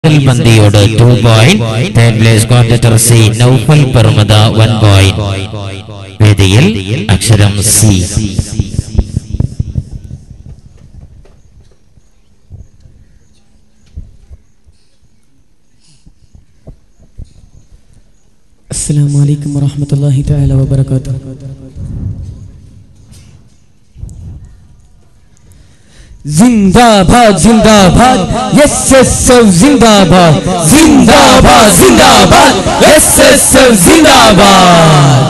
ഫൈസൽ ബന്ദിയോട് two point third place competitor C Naufal പെർമദ one point വേദിയിൽ അക്ഷരം സി السلام عليكم ورحمة الله تعالى وبركاته जिंदाबाद जिंदाबाद यस यस जिंदाबाद जिंदाबाद जिंदाबाद यस यस जिंदाबाद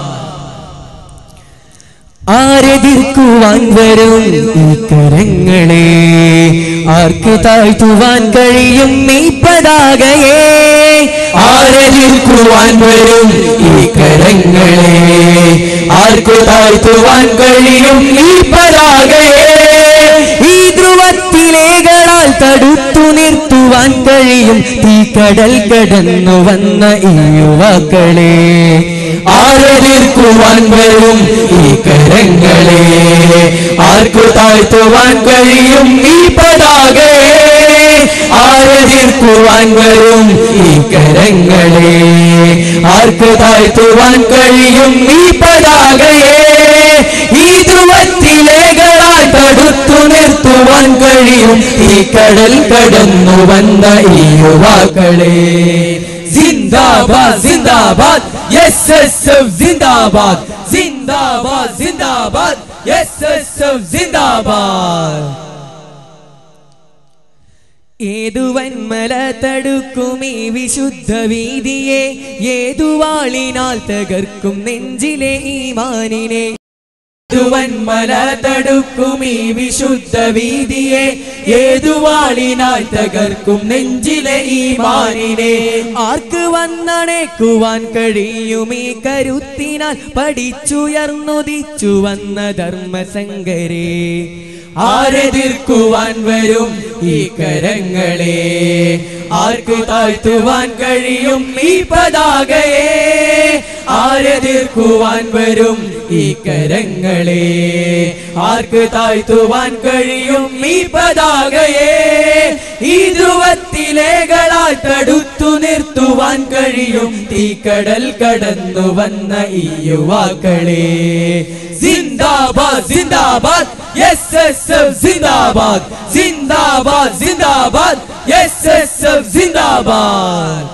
ആരെതിർക്കുവാൻ വരും ഈ കരങ്ങളെ ആർക്ക് താഴ്ത്തുവാൻ കഴിയും ഈ പതാകയെ ആരെതിർക്കുവാൻ വരും ഈ കരങ്ങളെ ആർക്ക് താഴ്ത്തുവാൻ കഴിയും ഈ പതാകയെ ഈ ധ്രുവത്തിലേകളാൽ തടുത്തു നിർത്തുവാൻ കഴിയും തീക്കടൽ കടന്നു വന്ന ഈ യുവാക്കളെ ആരെതിർക്കുവാൻ വരും ഈ കരങ്ങളെ ആർക്കു താഴ്ത്തുവാൻ കഴിയും ഈ പതാകയെ ആരെതിർക്കുവാൻ വരും ഈ കരങ്ങളെ ആർക്ക് താഴ്ത്തുവാൻ കഴിയും ഈ പതാകയെ ഈ ധ്രുവത്തിലേകളാൽ തടുത്തു നിർത്തുവാൻ കഴിയും ഈ കടൽ കടന്നു വന്ന ഈ യുവാക്കളെ സിന്ദാബാദ് സിന്ദാബാദ് യെസ് എസ് സിന്ദാബാദ് സിന്ദാബാദ് സിന്ദാബാദ് യെസ് എസ് സിന്ദാബാദ് ഏതു വന്മല തടുക്കും ഈ വിശുദ്ധ വീതിയെ ഏതു വാളിനാൽ തകർക്കും നെഞ്ചിലെ ഈ മാനിനെ വന്മല തടുക്കും ഈ വിശുദ്ധ വീതിയെ ഏതു വാളിനാൽ തകർക്കും നെഞ്ചിലെ ഈ മാനിനെ ആർക്ക് വന്നണേക്കുവാൻ കഴിയും ഈ കരുത്തിനാൽ പഠിച്ചുയർന്നുദിച്ചു വന്ന ധർമ്മസങ്കരേ ആരെതിർക്കുവാൻ വരും ഈ കരങ്ങളെ ആർക്ക് താഴ്ത്തുവാൻ കഴിയും ഈ പതാകയെ ആരെതിർക്കുവാൻ വരും ഈ കരങ്ങളെ ആർക്ക് താഴ്ത്തുവാൻ കഴിയും ഈ പതാകയെ ഈ ധ്രുവത്തിലേകളാൽ തടുത്തു നിർത്തുവാൻ കഴിയും തീക്കടൽ കടന്നു വന്ന ഈ യുവാക്കളെ സിന്ദാബാദ് സിന്ദാബാദ് യെസ് എസ് സിന്ദാബാദ് സിന്ദാബാദ് സിന്ദാബാദ് യെസ് എസ് സിന്ദാബാദ്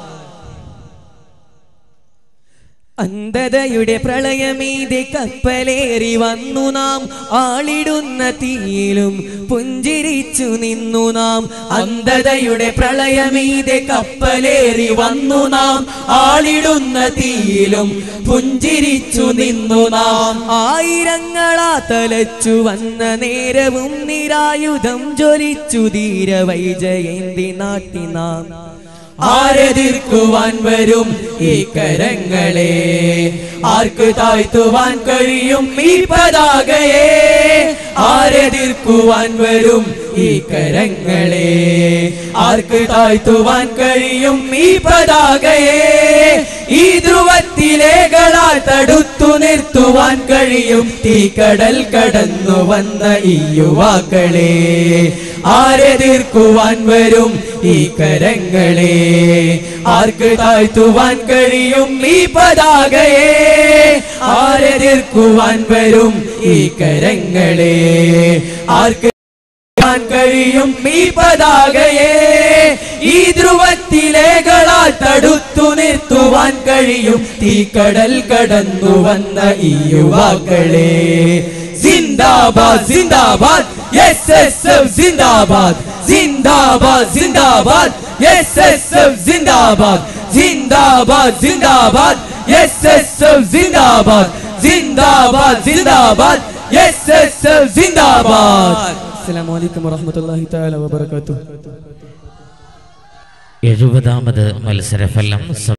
അന്ധതയുടെ പ്രളയമീതെ കപ്പലേറി വന്നു നാം ആളിടുന്ന തീയിലും പുഞ്ചിരിച്ചു നിന്നു നാം അന്ധതയുടെ പ്രളയമീതെ കപ്പലേറി വന്നു നാം ആളിടുന്ന തീയിലും പുഞ്ചിരിച്ചു നിന്നു നാം ആയിരങ്ങളാ തലച്ചു വന്ന നേരവും നിരായുധം ജ്വലിച്ചു ധീര വൈജയന്തി നാട്ടി നാം ആരെതിർക്കുവാൻ വരും ഈ കരങ്ങളെ ആർക്ക് താഴ്ത്തുവാൻ കഴിയും ഈ പതാകയെ ആരെതിർക്കുവാൻ വരും ഈ കരങ്ങളെ ആർക്ക് താഴ്ത്തുവാൻ കഴിയും ഈ പതാകയെ ഈ ധ്രുവത്തിലേകളാൽ തടുത്തു നിർത്തുവാൻ കഴിയും തീക്കടൽ കടന്നു വന്ന ഈ യുവാക്കളെ ആരെതിർക്കുവാൻ വരും ഈ കരങ്ങളെ ആർക്ക് താഴ്ത്തുവാൻ കഴിയും ഈ പതാകയെ ആരെതിർക്കുവാൻ വരും ഈ കരങ്ങളെ ആർക്ക് ാൻ കഴിയും ഈ പതാകയെ ഈ ധ്രുവത്തിലേകളാൽ തടുത്തു നിർത്തുവാൻ കഴിയും തീക്കടൽ കടന്നു വന്ന ഈ യുവാക്കളെ സിന്ദാബാദ് സിന്ദാബാദ് യെസ് എസ് സിന്ദാബാദ് സിന്ദാബാദ് സിന്ദാബാദ് യെസ് എസ് സിന്ദാബാദ് സിന്ദാബാദ് സിന്ദാബാദ് യെസ് എസ് സിന്ദാബാദ് സിന്ദാബാദ് സിന്ദാബാദ് യെസ് എസ് സിന്ദാബാദ് السلام عليكم ورحمة الله تعالى وبركاته എഴുപതാമത് മത്സരഫലം